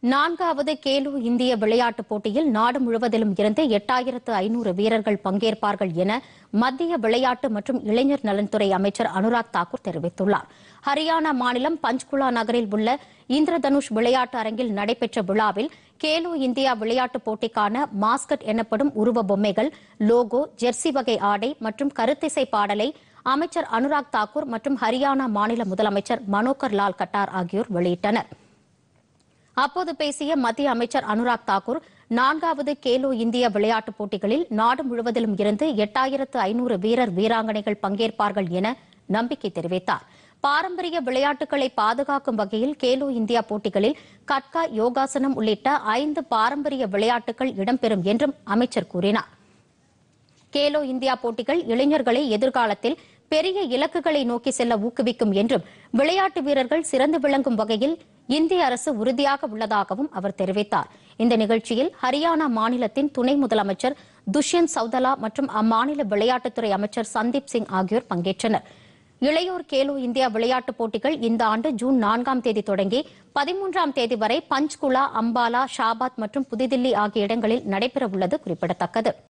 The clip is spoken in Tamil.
நான்காவது கேலோ இந்திய விளையாட்டுப் போட்டியில் நாடு முழுவதிலும் இருந்து எட்டாயிரத்து ஐநூறு வீரர்கள் பங்கேற்பார்கள் என மத்திய விளையாட்டு மற்றும் இளைஞர் நலன்துறை அமைச்சர் அனுராக் தாக்கூர் தெரிவித்துள்ளார் ஹரியானா மாநிலம் பஞ்ச்குலா நகரில் உள்ள இந்திரதனுஷ் விளையாட்டு அரங்கில் நடைபெற்ற விழாவில் கேலோ இந்தியா விளையாட்டுப் போட்டிக்கான மாஸ்கட் எனப்படும் உருவ பொம்மைகள் லோகோ ஜெர்சி வகை ஆடை மற்றும் கருத்திசை பாடலை அமைச்சர் அனுராக் தாக்கூர் மற்றும் ஹரியானா மாநில முதலமைச்சர் மனோகர் லால் கட்டார் ஆகியோர் வெளியிட்டனர் அப்போது பேசிய மத்திய அமைச்சர் அனுராக் தாக்கூர் நான்காவது கேலோ இந்திய விளையாட்டுப் போட்டிகளில் நாடு முழுவதிலும் இருந்து எட்டாயிரத்து ஐநூறு வீரர் வீராங்கனைகள் பங்கேற்பார்கள் என நம்பிக்கை தெரிவித்தார் பாரம்பரிய விளையாட்டுகளை பாதுகாக்கும் வகையில் கேலோ இந்தியா போட்டிகளில் கட்கா யோகாசனம் உள்ளிட்ட ஐந்து பாரம்பரிய விளையாட்டுகள் இடம்பெறும் என்றும் அமைச்சர் கூறினார் கேலோ இந்தியா போட்டிகள் இளைஞர்களை எதிர்காலத்தில் பெரிய இலக்குகளை நோக்கி செல்ல ஊக்குவிக்கும் என்றும் விளையாட்டு வீரர்கள் சிறந்து விளங்கும் வகையில் இந்திய அரசு உறுதியாக உள்ளதாகவும் அவர் தெரிவித்தார் இந்த நிகழ்ச்சியில் ஹரியானா மாநிலத்தின் துணை முதலமைச்சர் துஷ்யந்த் சௌதலா மற்றும் அம்மாநில விளையாட்டுத்துறை அமைச்சர் சந்தீப் சிங் ஆகியோர் பங்கேற்றனர் இளையோர் கேலோ இந்தியா விளையாட்டுப் போட்டிகள் இந்த ஆண்டு ஜூன் நான்காம் தேதி தொடங்கி பதிமூன்றாம் தேதி வரை பஞ்ச்குலா அம்பாலா ஷாபாத் மற்றும் புதுதில்லி ஆகிய இடங்களில் நடைபெறவுள்ளது குறிப்பிடத்தக்கது